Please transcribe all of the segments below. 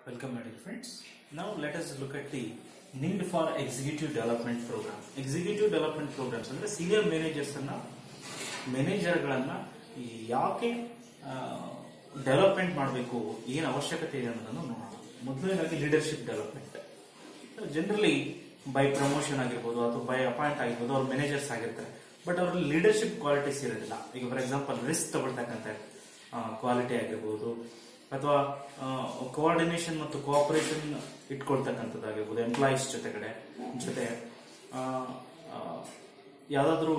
Welcome, my dear friends. Now let us look at the need for executive development program. Executive development programs ಅಂದ್ರೆ senior managers ಅನ್ನ ಮ್ಯಾನೇಜರ್ಗಳನ್ನ ಯಾಕೆ development ಮಾಡಬೇಕು ಏನು ಅವಶ್ಯಕತೆ ಇದೆ ಅನ್ನೋದನ್ನು ನೋಡೋಣ ಮೊದಲನೇದಾಗಿ leadership development generally by promotion ಆಗಿರ್ಬೋದು ಅಥವಾ ಬೈ ಅಪಾಯಿಂಟ್ ಆಗಿರ್ಬೋದು ಅವ್ರು ಮ್ಯಾನೇಜರ್ಸ್ ಆಗಿರ್ತಾರೆ ಬಟ್ ಅವ್ರಲ್ಲಿ ಲೀಡರ್ಶಿಪ್ ಕ್ವಾಲಿಟೀಸ್ ಇರೋದಿಲ್ಲ ಈಗ ಫಾರ್ ಎಕ್ಸಾಂಪಲ್ ರಿಸ್ಕ್ ತಗೊಳ್ತಕ್ಕಂಥ ಕ್ವಾಲಿಟಿ ಆಗಿರ್ಬೋದು ಅಥವಾ ಕೋಆರ್ಡಿನೇಷನ್ ಮತ್ತು ಕೋಆಪರೇಷನ್ ಇಟ್ಕೊಳ್ತಕ್ಕಂಥದ್ದಾಗಿರ್ಬೋದು ಎಂಪ್ಲಾಯೀಸ್ ಜೊತೆಗಡೆ ಜೊತೆ ಯಾವುದಾದ್ರೂ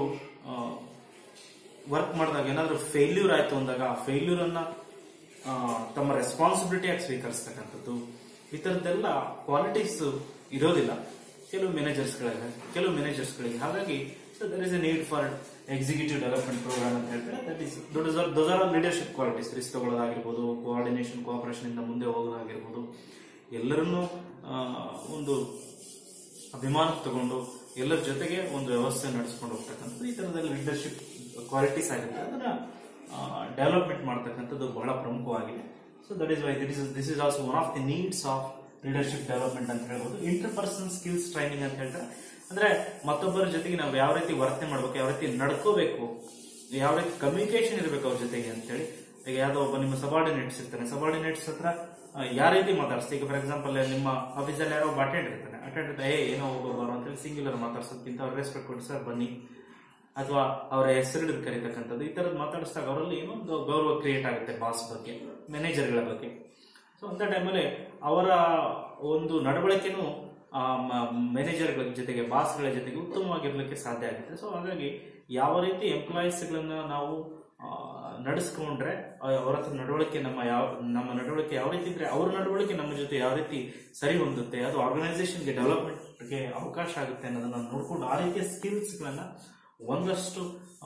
ವರ್ಕ್ ಮಾಡಿದಾಗ ಏನಾದರೂ ಫೇಲ್ಯೂರ್ ಆಯ್ತು ಅಂದಾಗ ಆ ಫೇಲ್ಯೂರ್ ಅನ್ನ ಆ, ತಮ್ಮ ರೆಸ್ಪಾನ್ಸಿಬಿಲಿಟಿ ಆಗಿ ಸ್ವೀಕರಿಸ್ತಕ್ಕಂಥದ್ದು ಈ ಥರದ್ದೆಲ್ಲ ಕ್ವಾಲಿಟೀಸ್ ಇರೋದಿಲ್ಲ ಕೆಲವು ಮ್ಯಾನೇಜರ್ಸ್ಗಳಿವೆ ಕೆಲವು ಮ್ಯಾನೇಜರ್ಸ್ಗಳಿಗೆ ಹಾಗಾಗಿ there is a need for executive development program ಅಂತ ಹೇಳ್ತಾರೆ ದಟ್ ಇಸ್ ದೊಡ್ಡ ಆರ್ ಲೀಡರ್ಶಿಪ್ ಕ್ವಾಲಿಟೀಸ್ ರಿಸ್ಕ್ ತಗೊಳ್ಳೋದಾಗಿರ್ಬೋದು ಕೋಆರ್ಡಿನೇಷನ್ ಕೋಆಪರೇಷನ್ ಇಂದ ಮುಂದೆ ಹೋಗೋದಾಗಿರ್ಬೋದು ಎಲ್ಲರನ್ನೂ ಆ, ಒಂದು ಅಭಿಮಾನಕ್ಕೆ ತಗೊಂಡು ಎಲ್ಲರ ಜೊತೆಗೆ ಒಂದು ವ್ಯವಸ್ಥೆ ನಡೆಸ್ಕೊಂಡು ಹೋಗ್ತಕ್ಕಂಥದ್ದು ಈ ತರದಲ್ಲಿ ಲೀಡರ್ಶಿಪ್ ಕ್ವಾಲಿಟೀಸ್ ಆಗುತ್ತೆ ಅದನ್ನ ಡೆವಲಪ್ಮೆಂಟ್ ಮಾಡ್ತಕ್ಕಂಥದ್ದು ಬಹಳ ಪ್ರಮುಖವಾಗಿದೆ so that is why it is this is also one of the needs of leadership development ಅಂತ ಹೇಳ್ಬೋದು ಇಂಟರ್ ಪರ್ಸನಲ್ ಸ್ಕಿಲ್ಸ್ ಟ್ರೈನಿಂಗ್ ಅಂತ ಹೇಳ್ತಾರೆ ಅಂದ್ರೆ ಮತ್ತೊಬ್ಬರ ಜೊತೆಗೆ ನಾವು ಯಾವ ರೀತಿ ವರ್ತನೆ ಮಾಡ್ಬೇಕು ಯಾವ ರೀತಿ ನಡ್ಕೋಬೇಕು ಯಾವ ರೀತಿ ಕಮ್ಯುನಿಕೇಶನ್ ಇರಬೇಕು ಅವ್ರ ಜೊತೆಗೆ ಅಂತೇಳಿ ಈಗ ಯಾವ್ದೋ ಒಬ್ಬ ನಿಮ್ಮ ಸಬಾರ್ಡಿನೇಟ್ಸ್ ಇರ್ತಾನೆ ಸಬಾರ್ಡಿನೇಟ್ಸ್ ಹತ್ರ ಆ, ಯಾವ ರೀತಿ ಮಾತಾಡಿಸ್ತೀವಿ ಈಗ ಫಾರ್ ಎಕ್ಸಾಂಪಲ್ ನಿಮ್ಮ ಆಫೀಸಲ್ಲಿ ಯಾರೋ ಒಬ್ಬ ಅಟೆಂಡ್ ಇರ್ತಾನೆ ಅಟೆಂಡ್ ಇರ್ತಾರೆ ಏ ಏನೋ ಹೋಗೋಬಾರು ಅಂತೇಳಿ ಸಿಂಗ್ಯುಲರ್ ಮಾತಾಡ್ಸೋದಕ್ಕಿಂತ ಅವ್ರ ರೆಸ್ಪೆಕ್ಟ್ ಕೊಟ್ಟು ಸರ್ ಬನ್ನಿ ಅಥವಾ ಅವರ ಹೆಸರು ಕರೀತಕ್ಕಂಥದ್ದು ಈ ತರದ್ ಮಾತಾಡಿಸಿದಾಗ ಅವರಲ್ಲಿ ಏನೋ ಒಂದು ಗೌರವ ಕ್ರಿಯೇಟ್ ಆಗುತ್ತೆ ಬಾಸ್ ಬಗ್ಗೆ ಮ್ಯಾನೇಜರ್ಗಳ ಬಗ್ಗೆ ಸೊ ಅಂತ ಟೈಮಲ್ಲಿ ಅವರ ಒಂದು ನಡವಳಿಕೆನೂ ಮ್ಯಾನೇಜರ್ಗಳ ಜೊತೆಗೆ ಬಾಸ್ಗಳ ಜೊತೆಗೆ ಉತ್ತಮವಾಗಿರ್ಲಿಕ್ಕೆ ಸಾಧ್ಯ ಆಗುತ್ತೆ ಸೊ ಹಾಗಾಗಿ ಯಾವ ರೀತಿ ಎಂಪ್ಲಾಯೀಸ್ಗಳನ್ನ ನಾವು ಆ, ನಡೆಸ್ಕೊಂಡ್ರೆ ಆ, ಅವರ ಹತ್ರ ನಡವಳಿಕೆ ನಮ್ಮ ಯಾವ ನಮ್ಮ ನಡವಳಿಕೆ ಯಾವ ರೀತಿ ಇದ್ರೆ ಅವ್ರ ನಡವಳಿಕೆ ನಮ್ಮ ಜೊತೆ ಯಾವ ರೀತಿ ಸರಿ ಹೊಂದುತ್ತೆ ಅದು ಆರ್ಗನೈಸೇಷನ್ಗೆ ಡೆವಲಪ್ಮೆಂಟ್ಗೆ ಅವಕಾಶ ಆಗುತ್ತೆ ಅನ್ನೋದನ್ನ ನೋಡ್ಕೊಂಡು ಆ ರೀತಿಯ ಸ್ಕಿಲ್ಸ್ಗಳನ್ನ ಒಂದಷ್ಟು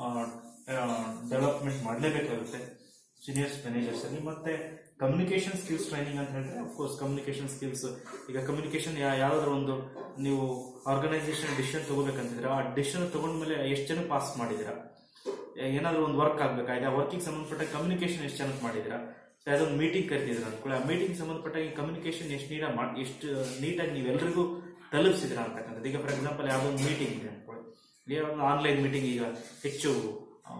ಡೆವಲಪ್ಮೆಂಟ್ ಮಾಡಲೇಬೇಕಾಗುತ್ತೆ ಸೀನಿಯರ್ಸ್ ಮ್ಯಾನೇಜರ್ಸ್ ಅಲ್ಲಿ ಮತ್ತೆ ಕಮ್ಯುನಿಕೇಶನ್ ಸ್ಕಿಲ್ಸ್ ಟ್ರೈನಿಂಗ್ ಅಂತ ಹೇಳಿದ್ರೆ ಅಫ್ಕೋರ್ಸ್ ಕಮ್ಯುನಿಕೇಶನ್ ಸ್ಕಿಲ್ಸ್ ಈಗ ಕಮ್ಯುನಿಕೇಶನ್ ಯಾವ್ದಾದ್ರು ಒಂದು ನೀವು ಆರ್ಗನೈಸೇಷನ್ ಡಿಸಿಷನ್ ತಗೋಬೇಕಂತಿದ್ರೆ ಆ ಡಿಸಿಷನ್ ತಗೊಂಡ್ಮೇಲೆ ಎಷ್ಟು ಜನ ಪಾಸ್ ಮಾಡಿದಿರಾ ಏನಾದ್ರು ಒಂದು ವರ್ಕ್ ಆಗ್ಬೇಕಾಗಿದೆ ಆ ವರ್ಕಿಗೆ ಸಂಬಂಧಪಟ್ಟ ಕಮ್ಯುನಿಕೇಶನ್ ಎಷ್ಟು ಜನಕ್ಕೆ ಮಾಡಿದಿರಾ ಯಾವ್ದೊಂದು ಮೀಟಿಂಗ್ ಕರಿತಿದ್ರ ಅನ್ಕೊಳ್ಳಿ ಆ ಮೀಟಿಂಗ್ ಸಂಬಂಧಪಟ್ಟ ಈ ಕಮ್ಯುನಿಕೇಶನ್ ಎಷ್ಟು ನೀಡ ಮಾಡಿ ಎಷ್ಟು ನೀಟಾಗಿ ನೀವೆಲ್ಲರಿಗೂ ತಲುಪಿಸಿದ್ರ ಅಂತಕ್ಕಂಥದ್ದು ಈಗ ಫಾರ್ ಎಕ್ಸಾಂಪಲ್ ಯಾವುದೋ ಒಂದು ಮೀಟಿಂಗ್ ಇದೆ ಅನ್ಕೊಳ್ಳಿ ಈಗ ಒಂದು ಆನ್ಲೈನ್ ಮೀಟಿಂಗ್ ಈಗ ಹೆಚ್ಚು ಆ,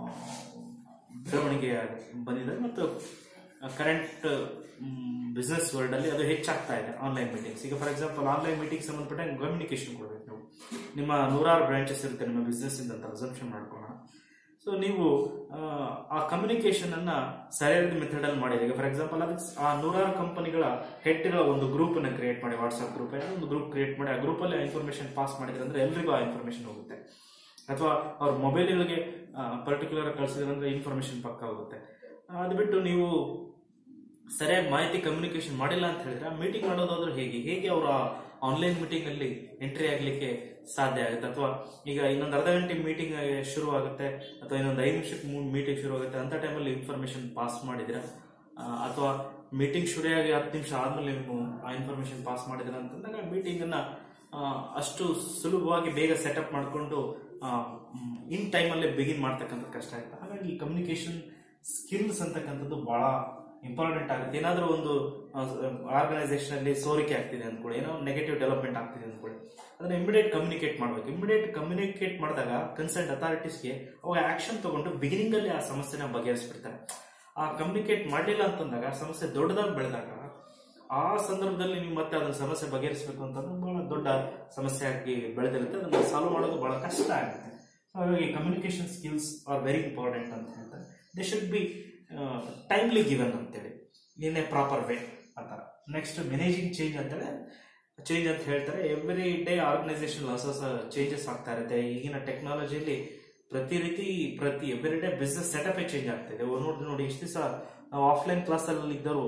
ಬೆಳವಣಿಗೆ ಬಂದಿದೆ ಮತ್ತು ಕರೆಂಟ್ ಬಿಸ್ನೆಸ್ ವರ್ಲ್ಡ್ ಅಲ್ಲಿ ಅದು ಹೆಚ್ಚಾಗ್ತಾ ಇದೆ ಆನ್ಲೈನ್ ಮೀಟಿಂಗ್ಸ್ ಈಗ ಫಾರ್ ಎಕ್ಸಾಂಪಲ್ ಆನ್ಲೈನ್ ಮೀಟಿಂಗ್ ಸಂಬಂಧಪಟ್ಟ ಕಮ್ಯುನಿಕೇಶನ್ ಕೊಡ್ಬೇಕು ನೀವು ನಿಮ್ಮ ನೂರಾರು ಬ್ರಾಂಚಸ್ ಇರುತ್ತೆ ನಿಮ್ಮ ಬಿಸ್ನೆಸ್ ಇಂದ ಅಂತ ಅಸಂಪ್ಷನ್ ಮಾಡ್ಕೊಳ್ಳೋಣ ಸೊ ನೀವು ಆ, ಆ ಕಮ್ಯುನಿಕೇಶನ್ ಅನ್ನ ಸರಿಯಾದ ಮೆಥಡ್ ಅಲ್ಲಿ ಮಾಡಿದ್ರೆ ಈಗ ಫಾರ್ ಎಕ್ಸಾಂಪಲ್ ಅದಕ್ಕೆ ಆ ನೂರಾರು ಕಂಪನಿಗಳ ಹೆಡ್ಗಳ ಒಂದು ಗ್ರೂಪ್ ಅನ್ನ ಕ್ರಿಯೇಟ್ ಮಾಡಿ ವಾಟ್ಸ್ಆಪ್ ಗ್ರೂಪ್ ಒಂದು ಗ್ರೂಪ್ ಕ್ರಿಯೇಟ್ ಮಾಡಿ ಆ ಗ್ರೂಪ್ ಅಲ್ಲಿ ಇನ್ಫಾರ್ಮೇಶನ್ ಪಾಸ್ ಮಾಡಿದ್ರೆ ಅಂದ್ರೆ ಎಲ್ರಿಗೂ ಆ ಇನ್ಫಾರ್ಮೇಶನ್ ಹೋಗುತ್ತೆ ಅಥವಾ ಅವ್ರ ಮೊಬೈಲ್ಗಳಿಗೆ ಪರ್ಟಿಕ್ಯುಲರ್ ಕಳಿಸಿದ್ರೆ ಅಂದ್ರೆ ಇನ್ಫಾರ್ಮೇಶನ್ ಪಕ್ಕ ಹೋಗುತ್ತೆ ಆ, ಅದು ಬಿಟ್ಟು ನೀವು ಸರಿಯಾಗಿ ಮಾಹಿತಿ ಕಮ್ಯುನಿಕೇಶನ್ ಮಾಡಿಲ್ಲ ಅಂತ ಹೇಳಿದ್ರೆ ಮೀಟಿಂಗ್ ಮಾಡೋದಾದ್ರೂ ಹೇಗೆ ಹೇಗೆ ಅವರ ಆನ್ಲೈನ್ ಮೀಟಿಂಗ್ ಅಲ್ಲಿ ಎಂಟ್ರಿ ಆಗ್ಲಿಕ್ಕೆ ಸಾಧ್ಯ ಆಗುತ್ತೆ ಅಥವಾ ಈಗ ಇನ್ನೊಂದು ಅರ್ಧ ಗಂಟೆ ಮೀಟಿಂಗ್ ಶುರು ಆಗುತ್ತೆ ಅಥವಾ ಇನ್ನೊಂದು ಐದು ನಿಮಿಷಕ್ಕೆ ಮೀಟಿಂಗ್ ಶುರು ಆಗುತ್ತೆ ಅಂತ ಟೈಮಲ್ಲಿ ಇನ್ಫಾರ್ಮೇಶನ್ ಪಾಸ್ ಮಾಡಿದಿರಾ ಆ, ಅಥವಾ ಮೀಟಿಂಗ್ ಶುರುವಾಗಿ ಹತ್ತು ನಿಮಿಷ ಆದ್ಮೇಲೆ ನೀವು ಆ ಇನ್ಫಾರ್ಮೇಶನ್ ಪಾಸ್ ಮಾಡಿದಿರ ಅಂತಂದಾಗ ಮೀಟಿಂಗ್ ಅನ್ನ ಆ, ಅಷ್ಟು ಸುಲಭವಾಗಿ ಬೇಗ ಸೆಟಪ್ ಮಾಡಿಕೊಂಡು ಇನ್ ಟೈಮಲ್ಲೇ ಬಿಗಿನ್ ಮಾಡ್ತಕ್ಕಂಥ ಕಷ್ಟ ಆಗುತ್ತೆ ಹಾಗಾಗಿ ಕಮ್ಯುನಿಕೇಶನ್ ಸ್ಕಿಲ್ಸ್ ಅಂತಕ್ಕಂಥದ್ದು ಬಹಳ ಇಂಪಾರ್ಟೆಂಟ್ ಆಗುತ್ತೆ ಏನಾದರೂ ಒಂದು ಆರ್ಗನೈಸೇಷನ್ ಅಲ್ಲಿ ಸೋರಿಕೆ ಆಗ್ತಿದೆ ಅಂದ್ಕೊಳ್ಳಿ ಏನೋ ನೆಗೆಟಿವ್ ಡೆವಲಪ್ಮೆಂಟ್ ಆಗ್ತಿದೆ ಅಂದ್ಕೊಳ್ಳಿ ಅದನ್ನ ಇಮಿಡಿಯೇಟ್ ಕಮ್ಯುನಿಕೇಟ್ ಮಾಡ್ಬೇಕು ಇಮಿಡಿಯೇಟ್ ಕಮ್ಯುನಿಕೇಟ್ ಮಾಡಿದಾಗ ಕನ್ಸರ್ನ್ ಅಥಾರಿಟೀಸ್ಗೆ ಅವಾಗ ಆಕ್ಷನ್ ತಗೊಂಡು ಬಿಗಿನಿಂಗ್ ಅಲ್ಲಿ ಆ ಸಮಸ್ಯೆನ ಬಗೆಹರಿಸ್ಬಿಡ್ತಾರೆ ಆ ಕಮ್ಯುನಿಕೇಟ್ ಮಾಡಲಿಲ್ಲ ಅಂತಂದಾಗ ಆ ಸಮಸ್ಯೆ ದೊಡ್ಡದಾಗಿ ಬೆಳೆದಾಗ ಆ ಸಂದರ್ಭದಲ್ಲಿ ನೀವು ಮತ್ತೆ ಅದನ್ನ ಸಮಸ್ಯೆ ಬಗೆಹರಿಸಬೇಕು ಅಂತಂದ್ರೆ ಬಹಳ ದೊಡ್ಡ ಸಮಸ್ಯೆ ಆಗಿ ಬೆಳೆದಿರುತ್ತೆ ಅದನ್ನ ಸಾಲ್ವ್ ಮಾಡೋದು ಬಹಳ ಕಷ್ಟ ಆಗುತ್ತೆ So ಹಾಗಾಗಿ communication skills are very important ಅಂತ ಹೇಳ್ತಾರೆ they should be timely given ಅಂತೇಳಿ ಇನ್ ಎ ಪ್ರಾಪರ್ ವೇ ಆ ಥರ ನೆಕ್ಸ್ಟ್ ಮ್ಯಾನೇಜಿಂಗ್ ಚೇಂಜ್ ಅಂತೇಳಿ ಚೇಂಜ್ ಅಂತ ಹೇಳ್ತಾರೆ ಎವ್ರಿ ಡೇ ಆರ್ಗನೈಸೇಷನ್ ಹೊಸ ಹೊಸ ಚೇಂಜಸ್ ಆಗ್ತಾ ಇರುತ್ತೆ ಈಗಿನ ಟೆಕ್ನಾಲಜಿಯಲ್ಲಿ ಪ್ರತಿ ರೀತಿ ಪ್ರತಿ every day business setup change ಆಗ್ತಿದೆ ನೋಡಿ ನೋಡಿ ಇಷ್ಟು ದಿವಸ ನಾವು ಆಫ್ಲೈನ್ ಕ್ಲಾಸ್ ಅಲ್ಲಿ ಇದ್ದರು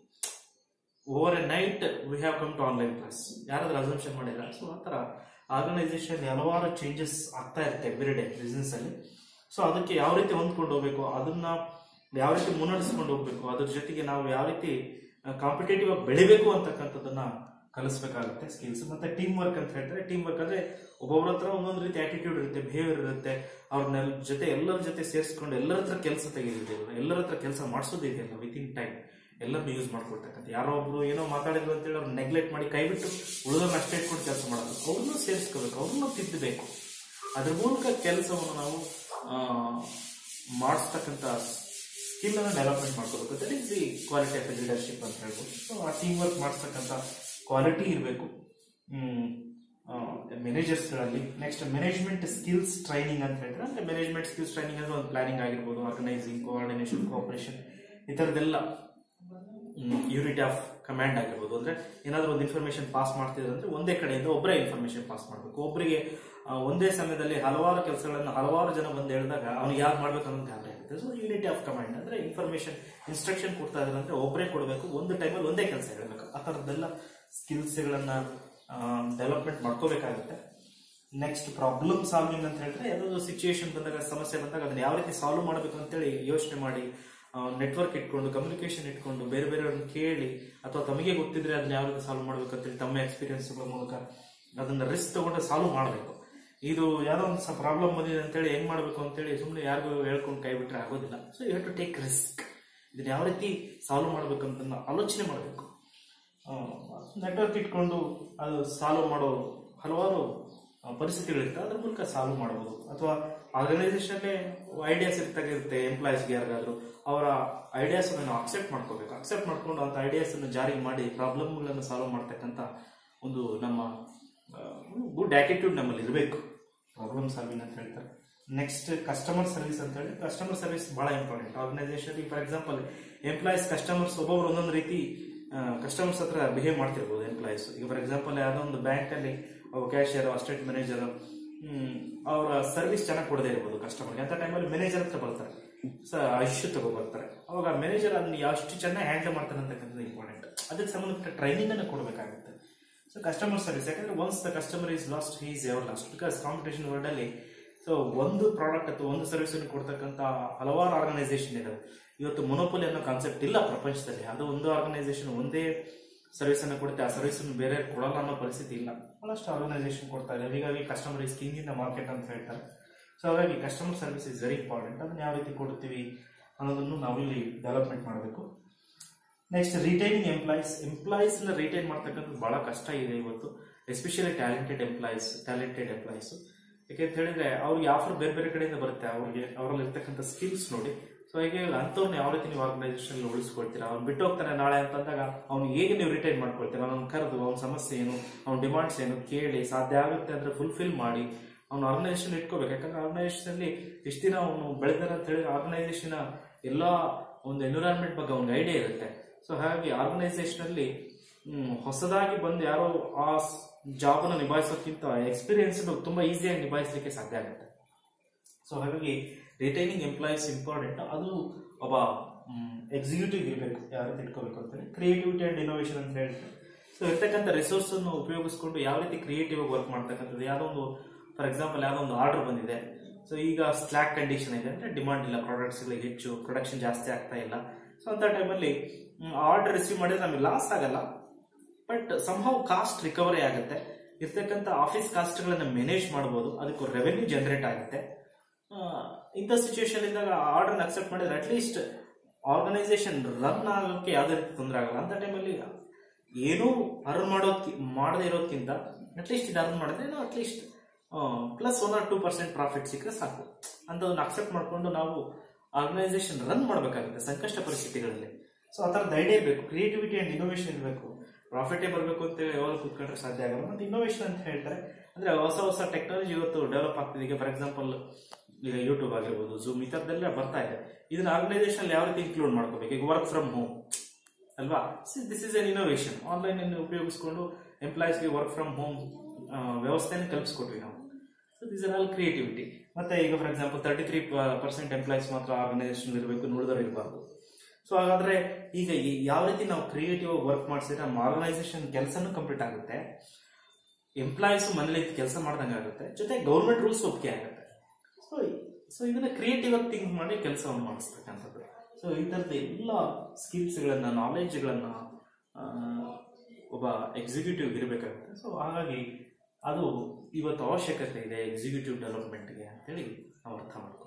over a night we have come to online class ಯಾರಾದ್ರೂ ಅಸಂಪ್ಷನ್ ಮಾಡಿಲ್ಲ ಸೊ ಆ ಥರ ಆರ್ಗನೈಸೇಷನ್ ಹಲವಾರು ಚೇಂಜಸ್ ಆಗ್ತಾ ಇರುತ್ತೆ ಎವ್ರಿ ಡೇ ಬಿಸ್ನೆಸ್ ಅಲ್ಲಿ ಸೊ ಅದಕ್ಕೆ ಯಾವ ರೀತಿ ಹೊಂದ್ಕೊಂಡು ಹೋಗ್ಬೇಕು ಅದನ್ನ ಯಾವ ರೀತಿ ಮುನ್ನಡೆಸ್ಕೊಂಡು ಹೋಗ್ಬೇಕು ಅದ್ರ ಜೊತೆಗೆ ನಾವು ಯಾವ ರೀತಿ ಕಾಂಪಿಟೇಟಿವ್ ಆಗಿ ಬೆಳಿಬೇಕು ಅಂತಕ್ಕಂಥದ್ದನ್ನ ಕಲಿಸ್ಬೇಕಾಗುತ್ತೆ ಸ್ಕಿಲ್ಸ್ ಮತ್ತೆ ಟೀಮ್ ವರ್ಕ್ ಅಂತ ಹೇಳ್ತಾರೆ ಟೀಮ್ ವರ್ಕ್ ಅಂದ್ರೆ ಒಬ್ಬೊಬ್ಬರ ಹತ್ರ ಒಂದೊಂದು ರೀತಿ ಆಟಿಟ್ಯೂಡ್ ಇರುತ್ತೆ ಬಿಹೇವಿಯರ್ ಇರುತ್ತೆ ಅವ್ರನ್ನ ಜೊತೆ ಎಲ್ಲರ ಜೊತೆ ಸೇರಿಸ್ಕೊಂಡು ಎಲ್ಲರ ಹತ್ರ ಕೆಲಸ ತೆಗೆದಿದೆ ಎಲ್ಲರ ಹತ್ರ ಕೆಲಸ ಮಾಡಿಸೋದಿದೆಯಲ್ಲ ವಿತ್ ಇನ್ ಟೈಮ್ ಎಲ್ಲರನ್ನು ಯೂಸ್ ಮಾಡ್ಕೊಳ್ತಕ್ಕಂಥ ಯಾರೋ ಒಬ್ರು ಏನೋ ಮಾತಾಡಿದ್ರು ಅಂತೇಳಿ ಅವ್ರು ನೆಗ್ಲೆಕ್ಟ್ ಮಾಡಿ ಕೈ ಬಿಟ್ಟು ಉಳಿದವ್ರನ್ನ ಅಷ್ಟೇ ಇಟ್ಕೊಂಡು ಕೆಲಸ ಮಾಡೋದು ಅವ್ರನ್ನೂ ಸೇರಿಸ್ಕೋಬೇಕು ಅವ್ರನ್ನೂ ತಿದ್ದಬೇಕು ಅದ್ರ ಮೂಲಕ ಕೆಲಸವನ್ನು ನಾವು ಆ, ಮಾಡಿಸ್ತಕ್ಕಂಥ ಸ್ಕಿಲ್ ಅನ್ನು ಡೆವಲಪ್ಮೆಂಟ್ ಮಾಡ್ಕೋಬೇಕು that is the quality of leadership ಅಂತ ಹೇಳ್ಬೋದು ಸೊ ಆ ಟೀಮ್ ವರ್ಕ್ ಮಾಡಿಸ್ತಕ್ಕಂಥ ಕ್ವಾಲಿಟಿ ಇರಬೇಕು ಮ್ಯಾನೇಜರ್ಸ್ಗಳಲ್ಲಿ ನೆಕ್ಸ್ಟ್ ಮ್ಯಾನೇಜ್ಮೆಂಟ್ ಸ್ಕಿಲ್ಸ್ ಟ್ರೈನಿಂಗ್ ಅಂತ ಹೇಳಿದ್ರೆ ಅಂದ್ರೆ ಮ್ಯಾನೇಜ್ಮೆಂಟ್ ಸ್ಕಿಲ್ಸ್ ಟ್ರೈನಿಂಗ್ ಅಂದ್ರೆ ಒಂದು ಪ್ಲಾನಿಂಗ್ ಆಗಿರ್ಬೋದು ಆರ್ಗನೈಸಿಂಗ್ ಕೋಆರ್ಡಿನೇಷನ್ ಕೋಆಪರೇಷನ್ ಈ ಥರದ್ದೆಲ್ಲ ಯೂನಿಟ್ ಆಫ್ ಕಮಾಂಡ್ ಆಗಿರ್ಬೋದು ಅಂದ್ರೆ ಏನಾದರೂ ಒಂದು ಇನ್ಫಾರ್ಮೇಶನ್ ಪಾಸ್ ಮಾಡ್ತಿದ್ರೆ ಅಂದ್ರೆ ಒಂದೇ ಕಡೆಯಿಂದ ಒಬ್ಬರೇ ಇನ್ಫಾರ್ಮೇಶನ್ ಪಾಸ್ ಮಾಡಬೇಕು ಒಬ್ಬರಿಗೆ ಆ, ಒಂದೇ ಸಮಯದಲ್ಲಿ ಹಲವಾರು ಕೆಲಸಗಳನ್ನು ಹಲವಾರು ಜನ ಬಂದು ಹೇಳಿದಾಗ ಅವ್ನಿಗೆ ಯಾರು ಮಾಡ್ಬೇಕು ಅನ್ನೋದು ಗಾಬರಿ ಆಗುತ್ತೆ ಸೊ ಯೂನಿಟಿ ಆಫ್ ಕಮಾಂಡ್ ಅಂದ್ರೆ ಇನ್ಫಾರ್ಮೇಶನ್ ಇನ್ಸ್ಟ್ರಕ್ಷನ್ ಕೊಡ್ತಾ ಇದ್ರೆ ಅಂದ್ರೆ ಒಬ್ಬರೇ ಕೊಡಬೇಕು ಒಂದು ಟೈಮಲ್ಲಿ ಒಂದೇ ಕೆಲಸ ಹೇಳಬೇಕು ಆ ಥರದ್ದೆಲ್ಲ ಸ್ಕಿಲ್ಸ್ಗಳನ್ನ ಡೆವಲಪ್ಮೆಂಟ್ ಮಾಡ್ಕೋಬೇಕಾಗುತ್ತೆ ನೆಕ್ಸ್ಟ್ ಪ್ರಾಬ್ಲಮ್ ಸಾಲ್ವಿಂಗ್ ಅಂತ ಹೇಳಿದ್ರೆ ಯಾವುದೋ ಸಿಚುಯೇಷನ್ ಬಂದಾಗ ಸಮಸ್ಯೆ ಬಂದಾಗ ಅದನ್ನ ಯಾವ ರೀತಿ ಸಾಲ್ವ್ ಮಾಡಬೇಕು ಅಂತೇಳಿ ಯೋಚನೆ ಮಾಡಿ ನೆಟ್ವರ್ಕ್ ಇಟ್ಕೊಂಡು ಕಮ್ಯುನಿಕೇಶನ್ ಇಟ್ಕೊಂಡು ಬೇರೆ ಬೇರೆಯವ್ರನ್ನ ಕೇಳಿ ಅಥವಾ ತಮಗೆ ಗೊತ್ತಿದ್ರೆ ಅದನ್ನ ಯಾವ ರೀತಿ ಸಾಲ್ವ್ ಮಾಡ್ಬೇಕು ಅಂತೇಳಿ ತಮ್ಮ ಎಕ್ಸ್ಪೀರಿಯನ್ಸ್ಗಳ ಮೂಲಕ ಅದನ್ನ ರಿಸ್ಕ್ ತಗೊಂಡು ಸಾಲ್ವ್ ಮಾಡಬೇಕು ಇದು ಯಾರೋ ಒಂದು ಪ್ರಾಬ್ಲಮ್ ಬಂದಿದೆ ಅಂತೇಳಿ ಹೆಂಗ್ ಮಾಡಬೇಕು ಅಂತೇಳಿ ಸುಮ್ಮನೆ ಯಾರಿಗೂ ಹೇಳ್ಕೊಂಡು ಕೈ ಬಿಟ್ರೆ ಆಗೋದಿಲ್ಲ so you have to take risk ಇದನ್ನ ಯಾವ ರೀತಿ ಸಾಲ್ವ್ ಮಾಡ್ಬೇಕಂತ ಆಲೋಚನೆ ಮಾಡಬೇಕು ನೆಟ್ವರ್ಕ್ ಇಟ್ಕೊಂಡು ಅದು ಸಾಲ್ವ್ ಮಾಡೋ ಹಲವಾರು ಆ, ಪರಿಸ್ಥಿತಿಗಳಿರುತ್ತೆ ಅದ್ರ ಮೂಲಕ ಸಾಲ್ವ್ ಮಾಡಬಹುದು ಅಥವಾ ಆರ್ಗನೈಸೇಷನ್ನೇ ಐಡಿಯಾಸ್ ಇರ್ತಾಗ ಇರುತ್ತೆ ಎಂಪ್ಲಾಯೀಸ್ಗೆ ಯಾರಿಗಾದ್ರು ಅವರ ಐಡಿಯಾಸ್ ನಾವು ಅಕ್ಸೆಪ್ಟ್ ಮಾಡ್ಕೋಬೇಕು ಅಕ್ಸೆಪ್ಟ್ ಮಾಡ್ಕೊಂಡು ಅಂತ ಐಡಿಯಾಸ್ ಅನ್ನು ಜಾರಿ ಮಾಡಿ ಪ್ರಾಬ್ಲಮ್ಗಳನ್ನು ಸಾಲ್ವ್ ಮಾಡ್ತಕ್ಕಂಥ ಒಂದು ನಮ್ಮ ಗುಡ್ ಆಟಿಟ್ಯೂಡ್ ನಮ್ಮಲ್ಲಿ ಇರಬೇಕು ಪ್ರಾಬ್ಲಮ್ ಸಾಲ್ವಿಂಗ್ ಅಂತ ಹೇಳ್ತಾರೆ ನೆಕ್ಸ್ಟ್ ಕಸ್ಟಮರ್ ಸರ್ವಿಸ್ ಅಂತ ಹೇಳಿ ಕಸ್ಟಮರ್ ಸರ್ವಿಸ್ ಬಹಳ important organisation for example employees customers ಒಬ್ಬೊಬ್ರು ಒಂದೊಂದು ರೀತಿ ಕಸ್ಟಮರ್ಸ್ ಹತ್ರ ಬಿಹೇವ್ ಮಾಡ್ತಿರ್ಬೋದು ಎಂಪ್ಲಾಯೀಸ್ ಈಗ ಫಾರ್ ಎಕ್ಸಾಂಪಲ್ ಯಾವುದೋ ಒಂದು ಬ್ಯಾಂಕ್ ಅಲ್ಲಿ ಕ್ಯಾಶಿಯರ್ ಅಸಿಸ್ಟೆಂಟ್ ಮ್ಯಾನೇಜರ್ ಅವರ ಸರ್ವಿಸ್ ಚೆನ್ನಾಗಿ ಕೊಡದೇ ಇರ್ಬೋದು ಕಸ್ಟಮರ್ಗೆ ಅಂತ ಟೈಮಲ್ಲಿ ಮ್ಯಾನೇಜರ್ ಹತ್ರ ಬರ್ತಾರೆ ಸ ಇಶ್ಯೂ ತಗೋ ಬರ್ತಾರೆ ಅವಾಗ ಮ್ಯಾನೇಜರ್ ಅದನ್ನ ಎಷ್ಟು ಚೆನ್ನಾಗಿ ಹ್ಯಾಂಡಲ್ ಮಾಡ್ತಾರೆ ಅಂತಕ್ಕಂಥದ್ದು ಇಂಪಾರ್ಟೆಂಟ್ ಅದಕ್ಕೆ ಸಂಬಂಧಪಟ್ಟ ಟ್ರೈನಿಂಗ್ ಅನ್ನು ಕೊಡಬೇಕಾಗುತ್ತೆ ಸೊ ಕಸ್ಟಮರ್ ಸರ್ವಿಸ್ ಯಾಕಂದ್ರೆ once the customer is lost he is ever lost because competition world ಅಲ್ಲಿ ಸೊ ಒಂದು ಪ್ರಾಡಕ್ಟ್ ಅಥವಾ ಒಂದು ಸರ್ವಿಸ್ ಅನ್ನು ಕೊಡ್ತಕ್ಕಂಥ ಹಲವಾರು ಆರ್ಗನೈಸೇಷನ್ ಇದಾವೆ ಇವತ್ತು ಮೊನೋಪೊಲಿ ಅನ್ನೋ ಕಾನ್ಸೆಪ್ಟ್ ಇಲ್ಲ ಪ್ರಪಂಚದಲ್ಲಿ ಅದು ಒಂದು ಆರ್ಗನೈಸೇಷನ್ ಒಂದೇ ಸರ್ವಿಸ್ ಅನ್ನು ಕೊಡುತ್ತೆ ಆ ಸರ್ವಿಸ್ ಅನ್ನು ಬೇರೆ ಕೊಡಲ್ಲ ಅನ್ನೋ ಪರಿಸ್ಥಿತಿ ಇಲ್ಲ ಬಹಳಷ್ಟು ಆರ್ಗನೈಸೇಷನ್ ಕೊಡ್ತಾ ಇದೆ ಹೀಗಾಗಿ customer is king in the market ಅಂತ ಹೇಳ್ತಾರೆ ಸೊ ಹಾಗಾಗಿ customer service is very important ಅದನ್ನ ಯಾವ ರೀತಿ ಕೊಡ್ತೀವಿ ಅನ್ನೋದನ್ನು ನಾವಿಲ್ಲಿ ಡೆವಲಪ್ಮೆಂಟ್ ಮಾಡಬೇಕು ನೆಕ್ಸ್ಟ್ ರಿಟೈನಿಂಗ್ ಎಂಪ್ಲಾಯೀಸ್ ಎಂಪ್ಲಾಯೀಸ್ ನ ರಿಟೈನ್ ಮಾಡ್ತಕ್ಕಂಥದ್ದು ಬಹಳ ಕಷ್ಟ ಇದೆ ಇವತ್ತು especially talented employees talented employees ಯಾಕೆಂತ ಹೇಳಿದ್ರೆ ಅವ್ರಿಗೆ ಆಫರ್ ಬೇರೆ ಬೇರೆ ಕಡೆಯಿಂದ ಬರುತ್ತೆ ಅವ್ರಿಗೆ ಅವರಲ್ಲಿ ಇರ್ತಕ್ಕಂಥ ಸ್ಕಿಲ್ಸ್ ನೋಡಿ ಸೊ ಹೀಗೆ ಅಂಥವ್ರನ್ನ ಯಾವ ರೀತಿ ನೀವು ಆರ್ಗನೈಸೇಷನ್ ಉಳಿಸ್ಕೊಳ್ತೀರಾ ಅವ್ನು ಬಿಟ್ಟು ಹೋಗ್ತಾನೆ ನಾಳೆ ಅಂತಂದಾಗ ಅವ್ನು ಹೇಗೆ ನೀವು ರಿಟೈನ್ ಮಾಡ್ಕೊಳ್ತೀರಾ ಅವ್ನು ಕರೆದು ಅವ್ನ ಸಮಸ್ಯೆ ಏನು ಅವ್ನ ಡಿಮಾಂಡ್ಸ್ ಏನು ಕೇಳಿ ಸಾಧ್ಯ ಆಗುತ್ತೆ ಅಂದ್ರೆ ಫುಲ್ಫಿಲ್ ಮಾಡಿ ಅವ್ನು ಆರ್ಗನೈಸೇಷನ್ ಇಟ್ಕೋಬೇಕು ಯಾಕಂದ್ರೆ ಆರ್ಗನೈಸೇಷನ್ ಅಲ್ಲಿ ಇಷ್ಟು ದಿನ ಅವನು ಬೆಳೆದಾರ ಅಂತ ಹೇಳಿ ಆರ್ಗನೈಸೇಷನ್ ಎಲ್ಲ ಒಂದು ಎನ್ವಿರಾನ್ಮೆಂಟ್ ಬಗ್ಗೆ ಅವ್ನಿಗೆ ಐಡಿಯಾ ಇರುತ್ತೆ ಸೊ ಹಾಗಾಗಿ ಆರ್ಗನೈಸೇಷನ್ ಅಲ್ಲಿ ಹ್ಮ್, ಹೊಸದಾಗಿ ಬಂದು ಯಾರೋ ಆ ಜಾಬ್ ಅನ್ನು ನಿಭಾಯಿಸೋಕ್ಕಿಂತ ಎಕ್ಸ್ಪೀರಿಯನ್ಸ್ ತುಂಬಾ ಈಸಿಯಾಗಿ ನಿಭಾಯಿಸಲಿಕ್ಕೆ ಸಾಧ್ಯ ಆಗುತ್ತೆ ಸೊ ಹಾಗಾಗಿ ರಿಟೈನಿಂಗ್ ಎಂಪ್ಲಾಯೀಸ್ ಇಂಪಾರ್ಟೆಂಟ್ ಅದು ಒಬ್ಬ ಎಕ್ಸಿಕ್ಯೂಟಿವ್ ಇರಬೇಕು ಯಾವ ರೀತಿ ಇಟ್ಕೋಬೇಕು ಅಂತೇಳಿ ಕ್ರಿಯೇಟಿವಿಟಿ ಅಂಡ್ ಇನೋವೇಷನ್ ಅಂತ ಹೇಳ್ತಾರೆ ಸೊ ಇರ್ತಕ್ಕಂಥ ರಿಸೋರ್ಸ್ ಅನ್ನು ಉಪಯೋಗಿಸ್ಕೊಂಡು ಯಾವ ರೀತಿ ಕ್ರಿಯೇಟಿವ್ ಆಗಿ ವರ್ಕ್ ಮಾಡ್ತಕ್ಕಂಥದ್ದು ಯಾವುದೋ ಒಂದು ಫಾರ್ ಎಕ್ಸಾಂಪಲ್ ಯಾವುದೋ ಒಂದು ಆರ್ಡರ್ ಬಂದಿದೆ ಸೊ ಈಗ ಸ್ಲಾಕ್ ಕಂಡೀಷನ್ ಇದೆ ಅಂದ್ರೆ ಡಿಮಾಂಡ್ ಇಲ್ಲ ಪ್ರಾಡಕ್ಟ್ಸ್ಗಳಿಗೆ ಹೆಚ್ಚು ಪ್ರೊಡಕ್ಷನ್ ಜಾಸ್ತಿ ಆಗ್ತಾ ಇಲ್ಲ ಸೊ ಅಂತ ಟೈಮಲ್ಲಿ ಆರ್ಡರ್ ರಿಸೀವ್ ಮಾಡಿದ್ರೆ ನಮಗೆ ಲಾಸ್ ಆಗಲ್ಲ ಬಟ್ ಸಂಭವ ಕಾಸ್ಟ್ ರಿಕವರಿ ಆಗುತ್ತೆ ಇರ್ತಕ್ಕಂಥ ಆಫೀಸ್ ಕಾಸ್ಟ್ಗಳನ್ನ ಮ್ಯಾನೇಜ್ ಮಾಡ್ಬೋದು ಅದಕ್ಕೆ ರೆವೆನ್ಯೂ ಜನರೇಟ್ ಆಗುತ್ತೆ ಆ, ಇಂಥ ಸಿಚುವೇಶನ್ ಇದ್ದಾಗ ಆರ್ಡರ್ ಅಕ್ಸೆಪ್ಟ್ ಮಾಡಿದ್ರೆ ಅಟ್ಲೀಸ್ಟ್ ಆರ್ಗನೈಸೇಷನ್ ರನ್ ಆಗೋಕ್ಕೆ ಯಾವುದೇ ರೀತಿ ತೊಂದರೆ ಆಗಲ್ಲ ಅಂತ ಟೈಮಲ್ಲಿ ಏನೂ ಅರ್ನ್ ಮಾಡೋದ್ ಮಾಡದೇ ಇರೋದ್ಕಿಂತ ಅಟ್ಲೀಸ್ಟ್ ಇದು ಅರ್ನ್ ಮಾಡಿದ್ರೆ ನಾವು at least plus one or two percent profit ಸಿಕ್ಕರೆ ಸಾಕು ಅಂತದನ್ನ ಅಕ್ಸೆಪ್ಟ್ ಮಾಡ್ಕೊಂಡು ನಾವು ಆರ್ಗನೈಸೇಷನ್ ರನ್ ಮಾಡಬೇಕಾಗುತ್ತೆ ಸಂಕಷ್ಟ ಪರಿಸ್ಥಿತಿಗಳಲ್ಲಿ ಸೊ ಆ ಥರದ್ದು ಐಡಿಯಾ ಇರಬೇಕು ಕ್ರಿಯೇಟಿವಿಟಿ ಅಂಡ್ ಇನೋವೇಷನ್ ಇರಬೇಕು ಪ್ರಾಫಿಟೇ ಬರಬೇಕು ಅಂತ ಯಾವಾಗ ಕೂತ್ಕೊಂಡ್ರೆ ಸಾಧ್ಯ ಆಗಲ್ಲ ಮತ್ತೆ ಇನೋವೇಷನ್ ಅಂತ ಹೇಳ್ತಾರೆ ಅಂದ್ರೆ ಹೊಸ ಹೊಸ ಟೆಕ್ನಾಲಜಿ ಇವತ್ತು ಡೆವಲಪ್ ಆಗ್ತಿದೆ ಈಗ ಫಾರ್ ಎಕ್ಸಾಂಪಲ್ ಈಗ ಯೂಟ್ಯೂಬ್ ಆಗಿರ್ಬೋದು ಜೂಮ್ ಈ ಥರದ್ದೆಲ್ಲ ಬರ್ತಾ ಇದೆ ಇದನ್ನ ಆರ್ಗನೈಸೇಷನ್ ಯಾವ ರೀತಿ ಇನ್ಕ್ಲೂಡ್ ಮಾಡ್ಕೋಬೇಕು ಈಗ ವರ್ಕ್ ಫ್ರಮ್ ಹೋಮ್ ಅಲ್ವಾ this is an innovation online ಅನ್ನು ಉಪಯೋಗಿಸ್ಕೊಂಡು ಎಂಪ್ಲಾಯೀಸ್ಗೆ ವರ್ಕ್ ಫ್ರಮ್ ಹೋಮ್ ವ್ಯವಸ್ಥೆಯನ್ನು ಕಲ್ಪಿಸ್ಕೊಟ್ವಿ ನಾವು so this are all creativity ಮತ್ತೆ ಈಗ for example thirty three percent employees ಮಾತ್ರ ಆರ್ಗನೈಸೇಷನ್ ಇರಬೇಕು ಉಳಿದವರು ಇರಬಾರ್ದು ಸೊ ಹಾಗಾದ್ರೆ ಈಗ ಈ- ಯಾವ ರೀತಿ ನಾವು ಕ್ರಿಯೇಟಿವ್ ವರ್ಕ್ ಮಾಡಿಸಿದ್ರೆ ನಮ್ಮ ಆರ್ಗನೈಸೇಷನ್ ಕೆಲಸನೂ ಕಂಪ್ಲೀಟ್ ಆಗುತ್ತೆ ಎಂಪ್ಲಾಯೀಸ್ ಮನೇಲಿ ಕೆಲಸ ಮಾಡ್ದಂಗೆ ಆಗುತ್ತೆ ಜೊತೆ ಗೌರ್ಮೆಂಟ್ ರೂಲ್ಸ್ ಒಪ್ಪಿಗೆ ಆಗುತ್ತೆ ಸೊ ಸೊ ಇದನ್ನ ಕ್ರಿಯೇಟಿವ್ ಆಗಿ ಥಿಂಕ್ ಮಾಡಿ ಕೆಲಸವನ್ನು ಮಾಡಿಸ್ತಕ್ಕಂಥದ್ದು ಸೊ ಈ ಥರದ ಎಲ್ಲ ಸ್ಕಿಲ್ಸ್ಗಳನ್ನ ನಾಲೆಡ್ಜ್ಗಳನ್ನ ಒಬ್ಬ ಎಕ್ಸಿಕ್ಯೂಟಿವ್ ಇರಬೇಕಾಗುತ್ತೆ ಸೊ ಹಾಗಾಗಿ ಅದು ಇವತ್ತು ಅವಶ್ಯಕತೆ ಇದೆ ಎಕ್ಸಿಕ್ಯೂಟಿವ್ ಡೆವಲಪ್ಮೆಂಟ್ಗೆ ಅಂತೇಳಿ ನಾವು ಅರ್ಥ ಮಾಡ್ಕೊ